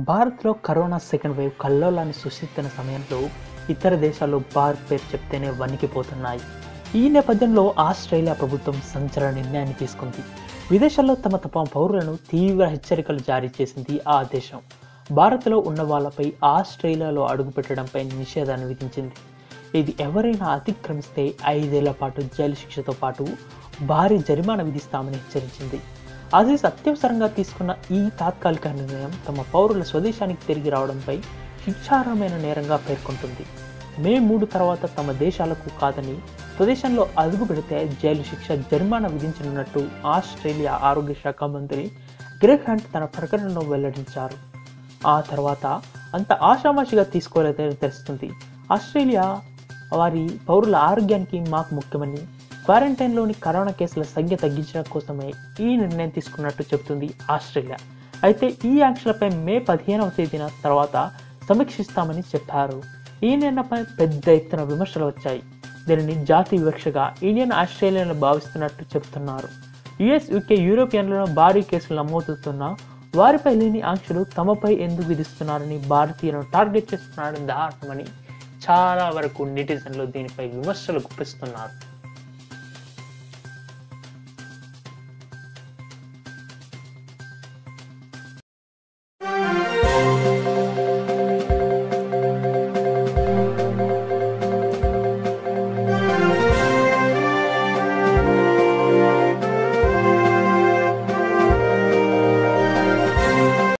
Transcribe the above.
భారత్లో corona second wave కల్లోలాన్ని సృష్టిస్తున్న సమయంలో ఇతర దేశాల్లో భారత్ పేరు చెప్తేనే వణికిపోతున్నాయి ఈ నేపథ్యంలో ఆస్ట్రేలియా ప్రభుత్వం సంచలన నిర్ణయాన్ని తీసుకుంది విదేశాల్లో తమ తమ పౌరులను తీవ్ర హెచ్చరికలు జారీ చేసింది ఆ దేశం భారత్లో ఉన్న వాళ్ళపై ఆస్ట్రేలియాలో అడుగుపెట్టడంపై నిషేధాన్ని విధించింది ఇది ఎవరైనా అతిక్రమిస్తే ఐదేళ్ల పాటు జైలు శిక్షతో పాటు భారీ జరిమానా విధిస్తామని హెచ్చరించింది ఆజీస్ అత్యవసరంగా తీసుకున్న ఈ తాత్కాలిక నిర్ణయం తమ పౌరుల స్వదేశానికి తిరిగి రావడంపై శిక్షార్హమైన నేరంగా పేర్కొంటుంది మే మూడు తర్వాత తమ దేశాలకు కాదని స్వదేశంలో అదుగు పెడితే జైలు శిక్ష జరిమానా విధించనున్నట్టు ఆస్ట్రేలియా ఆరోగ్య శాఖ మంత్రి గ్రెగ్ హంట్ తన ప్రకటనలో వెల్లడించారు ఆ తర్వాత అంత ఆషామాషిగా తీసుకోలేదని తెలుస్తుంది ఆస్ట్రేలియా వారి పౌరుల ఆరోగ్యానికి మాకు ముఖ్యమని క్వారంటైన్లోని కరోనా కేసుల సంఖ్య తగ్గించడం కోసమే ఈ నిర్ణయం తీసుకున్నట్టు చెబుతుంది ఆస్ట్రేలియా అయితే ఈ ఆంక్షలపై మే పదిహేనవ తేదీన తర్వాత సమీక్షిస్తామని చెప్పారు ఈ నిర్ణయంపై పెద్ద ఎత్తున విమర్శలు వచ్చాయి దీనిని జాతి వివక్షగా ఇండియన్ ఆస్ట్రేలియన్లు భావిస్తున్నట్టు చెబుతున్నారు యుఎస్ యూకే యూరోపియన్లలో భారీ కేసులు నమోదవుతున్నా వారిపై లేని ఆంక్షలు తమపై ఎందుకు విధిస్తున్నారని భారతీయులను టార్గెట్ చేస్తున్నారని దారుణమని చాలా వరకు నెటిజన్లు దీనిపై విమర్శలు గుప్పిస్తున్నారు